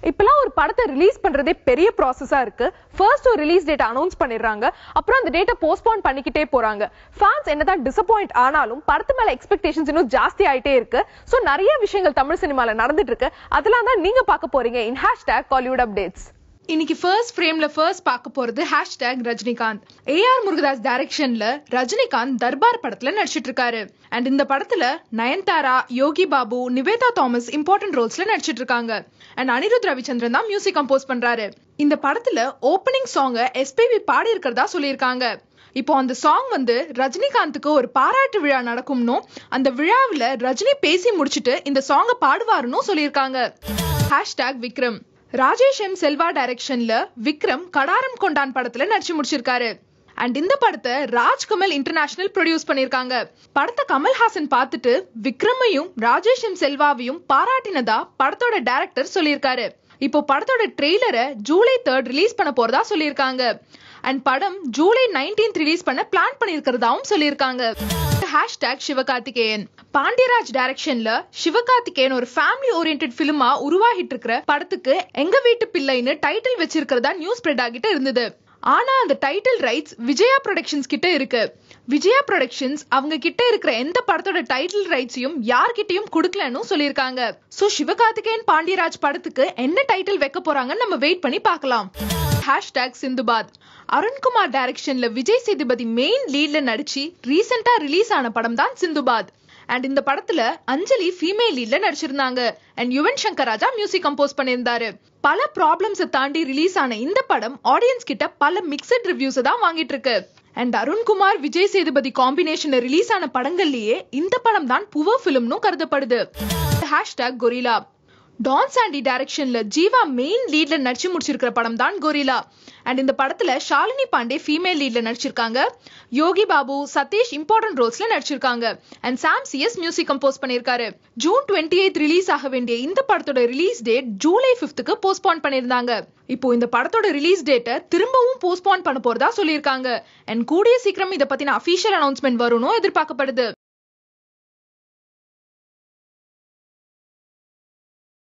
இப்பெல்லாம் ஒரு படத்தை ரிலீஸ் பண்றதே பெரிய ப்ராசஸா இருக்கு ஃபர்ஸ்ட் ஒரு ரிலீஸ் டேட் அனௌன்ஸ் பண்ணிடுறாங்க அப்புறம் அந்த டேட்டை போஸ்ட்போன் பண்ணிக்கிட்டே போறாங்க ஃபேன்ஸ் என்னதான் டிசப்பாயிண்ட் ஆனாலும் படத்து மேல எக்ஸ்பெக்டேஷன்ஸ் இன்னும் ஜாஸ்தி ஆயிட்டே இருக்கு சோ நிறைய விஷயங்கள் தமிழ் சினிமால நடந்துட்டு இருக்கு அதெல்லாம் தான் நீங்க பார்க்க போறீங்க இன் ஹேஷ்டேக் காலிவுட் அப்டேட்ஸ் இன்னைக்கு ஃபர்ஸ்ட் ஃப்ரேம்ல ஃபர்ஸ்ட் பார்க்க போறது ஹேஷ்டேக் ரஜினிகாந்த் ஏஆர் முருகதாஸ் டைரக்ஷன்ல ரஜினிகாந்த் தர்பார் படத்துல நடிச்சிட்டு இருக்காரு அண்ட் இந்த படத்துல நயன்தாரா யோகி பாபு நிவேதா தாமஸ் இம்பார்ட்டன்ட் ரோல்ஸ்ல நடிச்சிட்டு இருக்காங்க அண்ட் அனிருத் ரவிச்சந்திரன் தான் மியூசிக் கம்போஸ் பண்றாரு இந்த படத்துல ஓப்பனிங் சாங்க எஸ்பிபி பாடி இருக்கிறதா சொல்லியிருக்காங்க இப்போ அந்த சாங் வந்து ரஜினிகாந்துக்கு ஒரு பாராட்டு விழா நடக்கும்னும் அந்த விழாவில் ரஜினி பேசி முடிச்சிட்டு இந்த சாங்கை பாடுவாருன்னு சொல்லியிருக்காங்க ஹேஷ்டாக் விக்ரம் ராஜேஷ் எம் செல்வா டைரக்ஷன்ல விக்ரம் கடாரம் கொண்டான் படத்துல நடிச்சு முடிச்சிருக்காரு அண்ட் இந்த படத்தை ராஜ்கமல் இன்டர்நேஷனல் ப்ரொடியூஸ் பண்ணிருக்காங்க படத்தை கமல்ஹாசன் பார்த்துட்டு விக்ரமையும் ராஜேஷ் எம் செல்வாவையும் பாராட்டினதா படத்தோட டைரக்டர் சொல்லியிருக்காரு இப்போ படத்தோட ட்ரெய்லரை ஜூலை தேர்ட் ரிலீஸ் பண்ண போறதா சொல்லியிருக்காங்க அண்ட் படம் ஜூலை நைன்டீன்த் ரிலீஸ் பண்ண பிளான் பண்ணியிருக்கிறதாவும் சொல்லியிருக்காங்க ஹேஷ்டாக் சிவகார்த்திகேயன் பாண்டியராஜ் டைரக்ஷன்ல சிவகார்த்திகேயன் ஒரு ஃபேமிலி ஓரியன்ட் பிலிமா உருவாகிட்டு இருக்கிற படத்துக்கு எங்க வீட்டு பிள்ளைன்னு டைட்டில் வச்சிருக்கிறதா நியூஸ் ஸ்ப்ரெட் ஆகிட்டு இருந்தது ஆனா அந்த டைட்டில் ரைட்ஸ் விஜயா ப்ரொடக்ஷன்ஸ் கிட்ட இருக்கு விஜயா ப்ரொடக்ஷன்ஸ் அவங்க கிட்ட இருக்கிற எந்த படத்தோட டைட்டில் ரைட்ஸையும் யார்கிட்டயும் கொடுக்கலன்னு சொல்லியிருக்காங்க சோ சிவகார்த்திகேயன் பாண்டியராஜ் படத்துக்கு என்ன டைட்டில் வைக்க போறாங்கன்னு நம்ம வெயிட் பண்ணி பார்க்கலாம் ஹேஷ்டாக் சிந்துபாத் அருண்குமார் டைரக்ஷன்ல விஜய் சேதுபதி மெயின் லீட்ல நடிச்சு ரீசெண்டா ரிலீஸ் ஆன படம் தான் சிந்துபாத் அண்ட் இந்த படத்துல அஞ்சலி ஃபீமேல் லீட்ல நடிச்சிருந்தாங்க and Yuvan Shankar Raja music compose பண்ணியிருந்தாரு பல ப்ராப்ளம்ஸை தாண்டி ரிலீஸ் ஆன இந்த படம் ஆடியன்ஸ் கிட்ட பல மிக்சட் ரிவ்யூஸ் தான் வாங்கிட்டு இருக்கு அண்ட் அருண்குமார் விஜய் சேதுபதி காம்பினேஷன்ல ரிலீஸ் ஆன படங்கள்லயே இந்த படம் தான் புவர் பிலிம்னு கருதப்படுது ஹேஷ்டாக் கொரிலா டான் சாண்டி டைரக்ஷன்ல ஜீவா மெயின் லீட்ல நடிச்சு முடிச்சிருக்கிற படம் தான் கொரிலா அண்ட் இந்த படத்துல ஷாலினி பாண்டே ஃபீமேல் லீட்ல நடிச்சிருக்காங்க யோகி பாபு சதீஷ் இம்பார்ட்டன்ட் ரோல்ஸ்ல நடிச்சிருக்காங்க and Sam CS music compose பண்ணிருக்காரு ஜூன் டுவெண்ட்டி எய்த் ரிலீஸ் ஆக வேண்டிய இந்த படத்தோட ரிலீஸ் டேட் ஜூலை பிப்த்துக்கு போஸ்ட்பான் பண்ணிருந்தாங்க இப்போ இந்த படத்தோட ரிலீஸ் டேட்டை திரும்பவும் போஸ்ட்பான் பண்ண போறதா சொல்லியிருக்காங்க அண்ட் கூடிய சீக்கிரம் இதை பத்தின அபிஷியல் அனௌன்ஸ்மெண்ட் வரும்னு எதிர்பார்க்கப்படுது